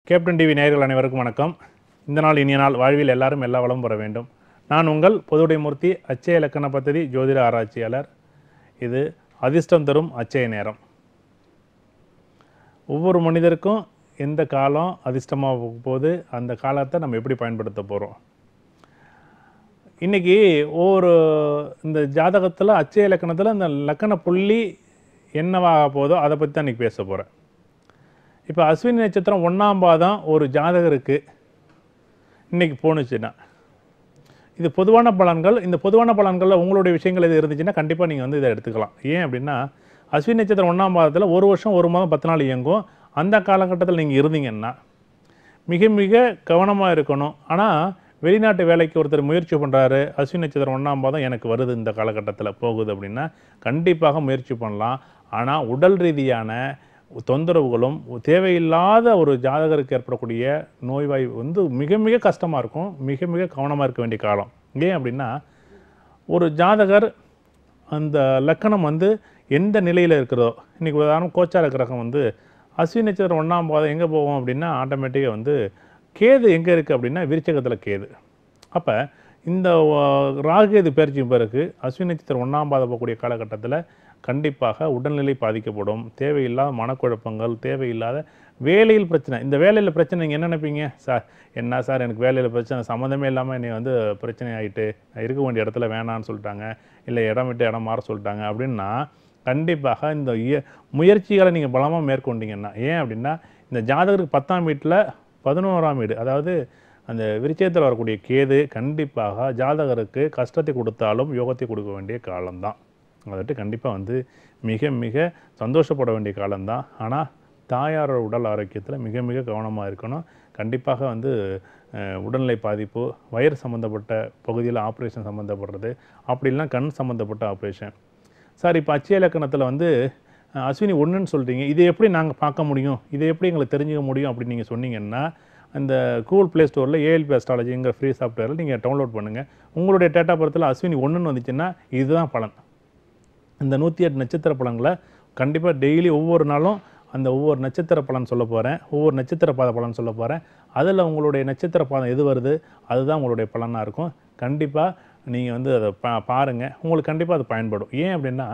captain TV நேயர்கள் அனைவருக்கும் வணக்கம் இந்த நாள் இனிய நாள் வாழ்வில் எல்லாரும் எல்லா வளமும் பெற வேண்டும் நான் உங்கள் பொதுவுடைமூர்த்தி அச்சய இலக்கண பദ്ധதி ஜோதிட ஆராய்ச்சியாளர் இது அதிர்ஷ்டம் தரும் அச்சய நேரம் ஒவ்வொரு மனிதருக்கும் எந்த காலம் அதிர்ஷ்டமாக போகுது அந்த காலத்தை நம்ம எப்படி பயன்படுத்த போகிறோம் இன்றைக்கி ஒவ்வொரு இந்த ஜாதகத்தில் அச்சய இலக்கணத்தில் இந்த லக்கண புள்ளி என்னவாக போதோ அதை பற்றி தான் இன்றைக்கி பேச போகிறேன் இப்போ அஸ்வினி நட்சத்திரம் ஒன்றாம் பாதம் ஒரு ஜாதகருக்கு இன்னைக்கு போணுச்சுன்னா இது பொதுவான பலன்கள் இந்த பொதுவான பலன்களில் உங்களுடைய விஷயங்கள் எது இருந்துச்சுன்னா கண்டிப்பாக நீங்கள் வந்து இதை எடுத்துக்கலாம் ஏன் அப்படின்னா அஸ்வினி நட்சத்திரம் ஒன்றாம் பாதத்தில் ஒரு வருஷம் ஒரு மாதம் பத்து நாள் இயங்கும் அந்த காலகட்டத்தில் நீங்கள் இருந்தீங்கன்னா மிக மிக கவனமாக இருக்கணும் ஆனால் வெளிநாட்டு வேலைக்கு ஒருத்தர் முயற்சி பண்ணுறாரு அஸ்வினி நட்சத்திரம் ஒன்றாம் பாதம் எனக்கு வருது இந்த காலகட்டத்தில் போகுது அப்படின்னா கண்டிப்பாக முயற்சி பண்ணலாம் ஆனால் உடல் ரீதியான தொந்தரவுகளும் தேவையில்லாத ஒரு ஜாதகருக்கு ஏற்படக்கூடிய நோய்வாய் வந்து மிக மிக கஷ்டமாக இருக்கும் மிக மிக கவனமாக இருக்க வேண்டிய காலம் ஏன் அப்படின்னா ஒரு ஜாதகர் அந்த லக்கணம் வந்து எந்த நிலையில் இருக்கிறதோ இன்றைக்கி உதாரணம் கோச்சார கிரகம் வந்து அஸ்வினி நட்சத்திரம் ஒன்றாம் பாதம் எங்கே போவோம் அப்படின்னா ஆட்டோமேட்டிக்காக வந்து கேது எங்கே இருக்குது அப்படின்னா விருச்சகத்தில் கேது அப்போ இந்த அஹ், ராகுகேது பயிற்சி பிறகு அஸ்வினி நட்சத்திரம் ஒன்றாம் பாதம் போகக்கூடிய காலகட்டத்தில் கண்டிப்பாக உடல்நிலை பாதிக்கப்படும் தேவையில்லாத மனக்குழப்பங்கள் தேவையில்லாத வேலையில் பிரச்சனை இந்த வேலையில் பிரச்சனை நீங்கள் என்ன நினைப்பீங்க சார் என்ன சார் எனக்கு வேலையில் பிரச்சனை சம்மந்தமே இல்லாமல் என்னை வந்து பிரச்சனை ஆகிட்டு நான் இருக்க வேண்டிய இடத்துல வேணான்னு சொல்லிட்டாங்க இல்லை இடம் விட்டு இடம் மாற சொல்லிட்டாங்க அப்படின்னா கண்டிப்பாக இந்த இய- முயற்சிகளை நீங்கள் பலமாக மேற்கொண்டீங்கன்னா ஏன் அப்படின்னா இந்த ஜாதகருக்கு பத்தாம் வீட்டில் பதினோராம் வீடு அதாவது அந்த விருச்சயத்தில் வரக்கூடிய கேது கண்டிப்பாக ஜாதகருக்கு கஷ்டத்தை கொடுத்தாலும் யோகத்தை கொடுக்க வேண்டிய காலம்தான் அதட்டு கண்டிப்பாக வந்து மிக மிக சந்தோஷப்பட வேண்டிய காலம்தான் ஆனால் தாயாரோட உடல் ஆரோக்கியத்தில் மிக மிக கவனமாக இருக்கணும் கண்டிப்பாக வந்து அஹ், உடல்நிலை பாதிப்பு வயிறு சம்மந்தப்பட்ட பகுதியில் ஆப்ரேஷன் சம்மந்தப்படுறது அப்படி இல்லைன்னா கண் சம்மந்தப்பட்ட ஆப்ரேஷன் சார் இப்போ அச்சய இலக்கணத்தில் வந்து அஹ், அஸ்வினி ஒன்றுன்னு சொல்கிறீங்க இதை எப்படி நாங்கள் பார்க்க முடியும் இதை எப்படி எங்களுக்கு தெரிஞ்சுக்க முடியும் அப்படின்னு நீங்கள் சொன்னீங்கன்னா அந்த கூகுள் ப்ளே ஸ்டோரில் ஏஎல்பி அஸ்ட்ராலஜிங்கிற ஃப்ரீ சாஃப்ட்வேரில் நீங்கள் டவுன்லோட் பண்ணுங்கள் உங்களுடைய டேட்டா பர்த்தில் அஸ்வினி ஒன்றுன்னு வந்துச்சுன்னா இதுதான் பலன் இந்த நூற்றி எட்டு நட்சத்திர பலன்களை கண்டிப்பாக டெய்லி ஒவ்வொரு நாளும் அந்த ஒவ்வொரு நட்சத்திர பலன் சொல்ல போகிறேன் ஒவ்வொரு நட்சத்திர பாத பலன் சொல்ல போகிறேன் அதில் உங்களுடைய நட்சத்திர பாதம் எது வருது அதுதான் உங்களுடைய பலனாக இருக்கும் கண்டிப்பாக நீங்கள் வந்து அதை பா பாருங்கள் உங்களுக்கு கண்டிப்பாக அது பயன்படும் ஏன் அப்படின்னா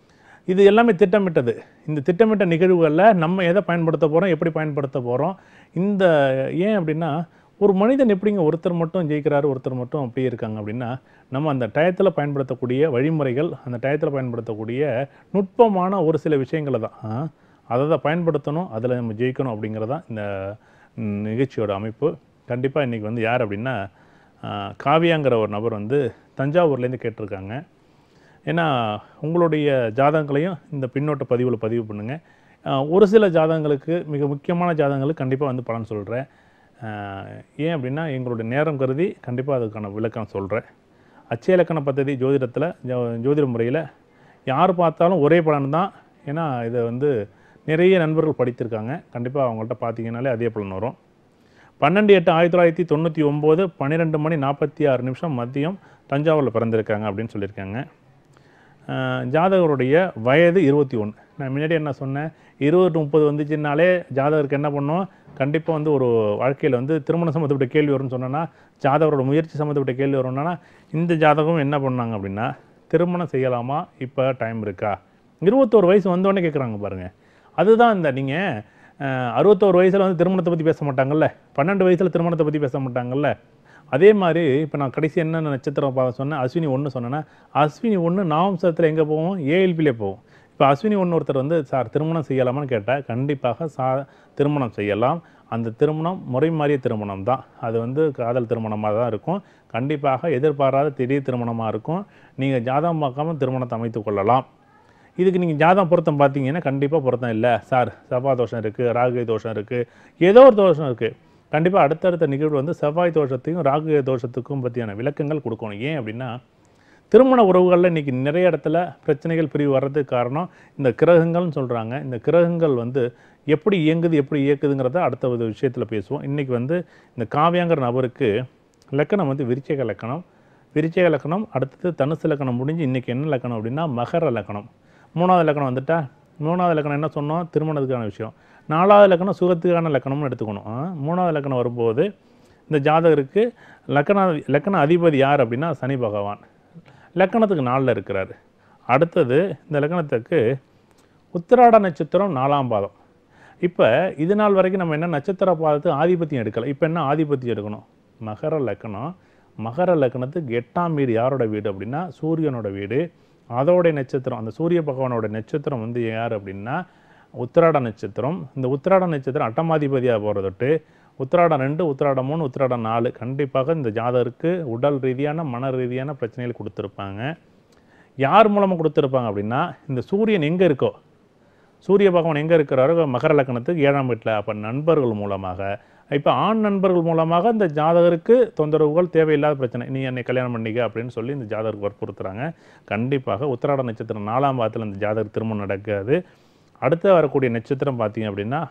இது எல்லாமே திட்டமிட்டது இந்த திட்டமிட்ட நிகழ்வுகளில் நம்ம எதை பயன்படுத்த போகிறோம் எப்படி பயன்படுத்த போகிறோம் இந்த ஏன் அப்படின்னா ஒரு மனிதன் எப்படிங்க ஒருத்தர் மட்டும் ஜெயிக்கிறாரு ஒருத்தர் மட்டும் அப்படியே இருக்காங்க அப்படின்னா நம்ம அந்த டயத்தில் பயன்படுத்தக்கூடிய வழிமுறைகள் அந்த டயத்தில் பயன்படுத்தக்கூடிய நுட்பமான ஒரு சில விஷயங்களை தான் ஆ, அதை தான் பயன்படுத்தணும் அதில் நம்ம ஜெயிக்கணும் அப்படிங்கிறது தான் இந்த ம், நிகழ்ச்சியோட அமைப்பு கண்டிப்பாக இன்றைக்கி வந்து யார் அப்படின்னா ஆ, காவியாங்கிற ஒரு நபர் வந்து தஞ்சாவூர்லேருந்து கேட்டிருக்காங்க ஏன்னா உங்களுடைய ஜாதகங்களையும் இந்த பின்னோட்ட பதிவில் பதிவு பண்ணுங்கள் ஒரு சில ஜாதகங்களுக்கு மிக முக்கியமான ஜாதகங்களுக்கு கண்டிப்பாக வந்து பலன் சொல்கிறேன் ஏன் அப்படின்னா எங்களுடைய நேரம் கருதி கண்டிப்பாக அதுக்கான விளக்கம் சொல்கிறேன் அச்சய இலக்கண பദ്ധதி ஜோதிடத்தில் ஜோ- ஜோதிட முறையில் யார் பார்த்தாலும் ஒரே பலன் தான் ஏன்னா இதை வந்து நிறைய நண்பர்கள் படித்திருக்காங்க கண்டிப்பாக அவங்கள்ட்ட பார்த்தீங்கன்னாலே அதே பலன் வரும் பன்னெண்டு எட்டு ஆயிரத்தி தொள்ளாயிரத்தி தொண்ணூற்றி ஒம்பது பன்னிரெண்டு மணி நாற்பத்தி ஆறு நிமிஷம் மதியம் தஞ்சாவூரில் பிறந்திருக்காங்க அப்படின்னு சொல்லியிருக்காங்க அஹ் ஜாதகருடைய வயது இருபத்தி ஒன்று நான் முன்னாடி என்ன சொன்னேன் இருபது to முப்பது வந்துச்சுனாலே ஜாதகருக்கு என்ன பண்ணோம் கண்டிப்பாக வந்து ஒரு வாழ்க்கையில் வந்து திருமணம் சம்மந்தப்பட்ட கேள்வி வரும்னு சொன்னோன்னா ஜாதகரோட முயற்சி சம்மந்தப்பட்ட கேள்வி வரும்னா இந்த ஜாதகம் என்ன பண்ணாங்க அப்படின்னா திருமணம் செய்யலாமா இப்போ டைம் இருக்கா இருபத்தோரு வயசு வந்தோடனே கேட்குறாங்க பாருங்கள் அதுதான் இந்த நீங்கள் அறுபத்தோரு வயசில் வந்து திருமணத்தை பற்றி பேச மாட்டாங்கல்ல பன்னெண்டு வயசில் திருமணத்தை பற்றி பேச மாட்டாங்கல்ல அதே மாதிரி இப்போ நான் கடைசி என்னென்ன நட்சத்திரம் பார்க்க சொன்னேன் அஸ்வினி ஒன்று சொன்னேன்னா அஸ்வினி ஒன்று நாவம்சத்தில் எங்கே போவோம் ஏஎல்பிலே போவோம் இப்போ அஸ்வினி ஒன்று ஒருத்தர் வந்து சார் திருமணம் செய்யலாமான்னு கேட்டால் கண்டிப்பாக சா திருமணம் செய்யலாம் அந்த திருமணம் முறை மாறிய திருமணம் தான் அது வந்து காதல் திருமணமாக தான் இருக்கும் கண்டிப்பாக எதிர்பாராத திடீர் திருமணமாக இருக்கும் நீங்கள் ஜாதகம் பார்க்காம திருமணத்தை அமைத்து கொள்ளலாம் இதுக்கு நீங்கள் ஜாதகம் பொருத்தம் பார்த்தீங்கன்னா கண்டிப்பாக பொருத்தம் இல்லை சார் செவ்வாய் தோஷம் இருக்குது ராகு தோஷம் இருக்குது ஏதோ ஒரு தோஷம் இருக்குது கண்டிப்பாக அடுத்தடுத்த நிகழ்வு வந்து செவ்வாய் தோஷத்தையும் ராகு தோஷத்துக்கும் பற்றியான விளக்கங்கள் கொடுக்கணும் ஏன் அப்படின்னா திருமண உறவுகளில் இன்றைக்கி நிறைய இடத்துல பிரச்சனைகள் பிரிவு வர்றதுக்கு காரணம் இந்த கிரகங்கள்னு சொல்கிறாங்க இந்த கிரகங்கள் வந்து எப்படி இயங்குது எப்படி இயக்குதுங்கிறத அடுத்த ஒரு விஷயத்தில் பேசுவோம் இன்றைக்கி வந்து இந்த காவியாங்கிற நபருக்கு லக்கணம் வந்து விருச்சிக லக்கணம் விருச்சிக லக்கணம் அடுத்தது தனுசு லக்கணம் முடிஞ்சு இன்றைக்கி என்ன லக்கணம் அப்படின்னா மகர லக்கணம் மூணாவது லக்கணம் வந்துட்டா மூணாவது லக்கணம் என்ன சொன்னோம் திருமணத்துக்கான விஷயம் நாலாவது லக்கணம் சுகத்துக்கான லக்கணம்னு எடுத்துக்கணும் ஆ, மூணாவது லக்கணம் வரும்போது இந்த ஜாதகருக்கு லக்கண லக்கண அதிபதி யார் அப்படின்னா சனி பகவான் லக்கணத்துக்கு நாலில் இருக்கிறாரு அடுத்தது இந்த லக்கணத்துக்கு உத்திராட நட்சத்திரம் நாலாம் பாதம் இப்போ இது நாள் வரைக்கும் நம்ம என்ன நட்சத்திர பாதத்துக்கு ஆதிபத்தியம் எடுக்கலை இப்போ என்ன ஆதிபத்தியம் எடுக்கணும் மகர லக்கணம் மகர லக்கணத்துக்கு எட்டாம் வீடு யாரோட வீடு அப்படின்னா சூரியனோட வீடு அதோடைய நட்சத்திரம் அந்த சூரிய பகவானோட நட்சத்திரம் வந்து யார் அப்படின்னா உத்திராட நட்சத்திரம் இந்த உத்திராட நட்சத்திரம் அட்டமாதிபதியாக போகிற தொட்டு உத்திராடம் ரெண்டு உத்திராடம் மூணு உத்திராடம் நாலு கண்டிப்பாக இந்த ஜாதகருக்கு உடல் ரீதியான மன ரீதியான பிரச்சனைகள் கொடுத்துருப்பாங்க யார் மூலமாக கொடுத்துருப்பாங்க அப்படின்னா இந்த சூரியன் எங்கே இருக்கோ சூரிய பகவான் எங்கே இருக்கிறாரோ மகர லக்கணத்துக்கு ஏழாம் வீட்டில் அப்போ நண்பர்கள் மூலமாக இப்போ ஆண் நண்பர்கள் மூலமாக இந்த ஜாதகருக்கு தொந்தரவுகள் தேவையில்லாத பிரச்சனை நீ என்னை கல்யாணம் பண்ணிக்க அப்படின்னு சொல்லி இந்த ஜாதகருக்கு வற்புறுத்துறாங்க கண்டிப்பாக உத்திராட நட்சத்திரம் நாலாம் பாதத்தில் இந்த ஜாதகர் திருமணம் நடக்காது அடுத்து வரக்கூடிய நட்சத்திரம் பார்த்தீங்க அப்படின்னா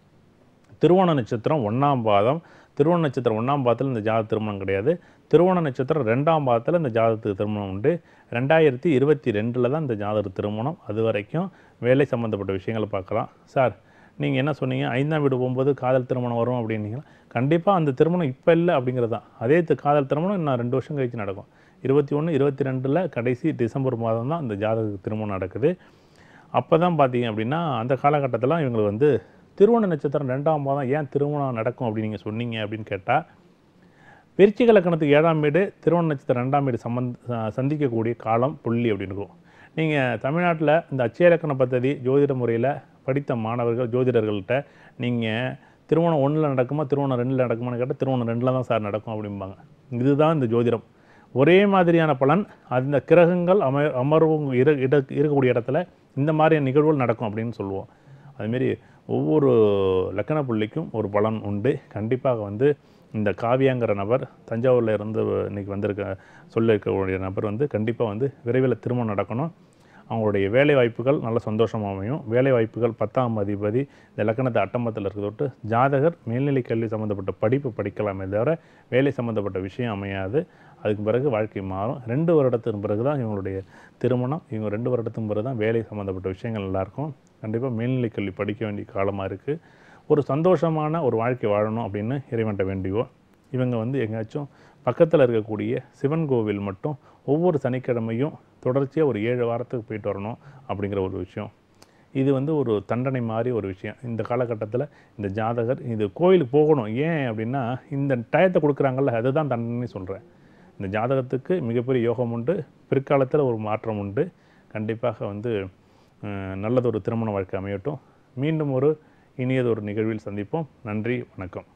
திருவோண நட்சத்திரம் ஒன்றாம் பாதம் திருவோண நட்சத்திரம் ஒன்றாம் பாதத்தில் இந்த ஜாத திருமணம் கிடையாது திருவோண நட்சத்திரம் ரெண்டாம் பாதத்தில் இந்த ஜாதகத்துக்கு திருமணம் உண்டு ரெண்டாயிரத்தி இருபத்தி ரெண்டில் தான் இந்த ஜாதகர் திருமணம் அது வரைக்கும் வேலை சம்மந்தப்பட்ட விஷயங்களை பார்க்கலாம் சார் நீங்கள் என்ன சொன்னீங்க ஐந்தாம் வீடு போகும்போது காதல் திருமணம் வரும் அப்படின்னீங்களா கண்டிப்பாக அந்த திருமணம் இப்போ இல்லை அப்படிங்கிறது தான் அதே தி- காதல் திருமணம் இன்னும் ரெண்டு வருஷம் கழிச்சு நடக்கும் இருபத்தி ஒன்று இருபத்தி ரெண்டில் கடைசி டிசம்பர் மாதம் தான் இந்த ஜாதக திருமணம் நடக்குது அப்போ தான் பார்த்தீங்க அப்படின்னா அந்த காலகட்டத்தில் இவங்களுக்கு வந்து திருவோண நட்சத்திரம் ரெண்டாம் மாதம் ஏன் திருமணம் நடக்கும் அப்படின்னு நீங்கள் சொன்னீங்க அப்படின்னு கேட்டால் விருச்சிக லக்கணத்துக்கு ஏழாம் வீடு திருவோண நட்சத்திரம் ரெண்டாம் வீடு சம்பந்த ச- சந்திக்கக்கூடிய காலம் புள்ளி அப்படின்னு இருக்கும் நீங்கள் தமிழ்நாட்டில் இந்த அச்சய இலக்கண பദ്ധதி ஜோதிட முறையில் படித்த மாணவர்கள் ஜோதிடர்கள்ட்ட நீங்கள் திருவோணம் ஒன்றில் நடக்குமா திருவோணம் ரெண்டில் நடக்குமான்னு கேட்டால் திருவோணம் ரெண்டில் தான் சார் நடக்கும் அப்படிம்பாங்க இதுதான் இந்த ஜோதிடம் ஒரே மாதிரியான பலன் அந்த கிரகங்கள் அம அமர்வும் இரு இட இருக்கக்கூடிய இடத்துல இந்த மாதிரியான நிகழ்வுகள் நடக்கும் அப்படின்னு சொல்லுவோம் அதுமாரி ஒவ்வொரு லக்கண புள்ளிக்கும் ஒரு பலன் உண்டு கண்டிப்பாக வந்து இந்த காவியாங்கிற நபர் தஞ்சாவூரில் இருந்து இன்னைக்கு வந்திருக்க சொல்லியிருக்கக்கூடிய நபர் வந்து கண்டிப்பாக வந்து விரைவில் திருமணம் நடக்கணும் அவங்களுடைய வேலை வாய்ப்புகள் நல்ல சந்தோஷமாக அமையும் வேலை வாய்ப்புகள் பத்தாம் அதிபதி இந்த லக்கணத்தை அட்டமத்தில் இருக்கிறத விட்டு ஜாதகர் மேல்நிலை கல்வி சம்மந்தப்பட்ட படிப்பு படிக்கலாமே தவிர வேலை சம்மந்தப்பட்ட விஷயம் அமையாது அதுக்கு பிறகு வாழ்க்கை மாறும் ரெண்டு வருடத்துக்கு பிறகு தான் இவங்களுடைய திருமணம் இவங்க ரெண்டு வருடத்துக்கு பிறகு தான் வேலை சம்மந்தப்பட்ட விஷயங்கள் நல்லாயிருக்கும் கண்டிப்பாக மேல்நிலை கல்வி படிக்க வேண்டிய காலமாக இருக்குது ஒரு சந்தோஷமான ஒரு வாழ்க்கை வாழணும் அப்படின்னு இறைவன்ட்ட வேண்டியோம் இவங்க வந்து எங்கேயாச்சும் பக்கத்தில் இருக்கக்கூடிய சிவன் கோவில் மட்டும் ஒவ்வொரு சனிக்கிழமையும் தொடர்ச்சியாக ஒரு ஏழு வாரத்துக்கு போயிட்டு வரணும் அப்படிங்கிற ஒரு விஷயம் இது வந்து ஒரு தண்டனை மாதிரி ஒரு விஷயம் இந்த காலகட்டத்தில் இந்த ஜாதகர் இது கோயிலுக்கு போகணும் ஏன் அப்படின்னா இந்த டயத்தை கொடுக்குறாங்கல்ல அதுதான் தண்டனை சொல்கிறேன் இந்த ஜாதகத்துக்கு மிகப்பெரிய யோகம் உண்டு பிற்காலத்தில் ஒரு மாற்றம் உண்டு கண்டிப்பாக வந்து அஹ், நல்லதொரு திருமண வாழ்க்கை அமையட்டும் மீண்டும் ஒரு இனியதொரு நிகழ்வில் சந்திப்போம் நன்றி வணக்கம்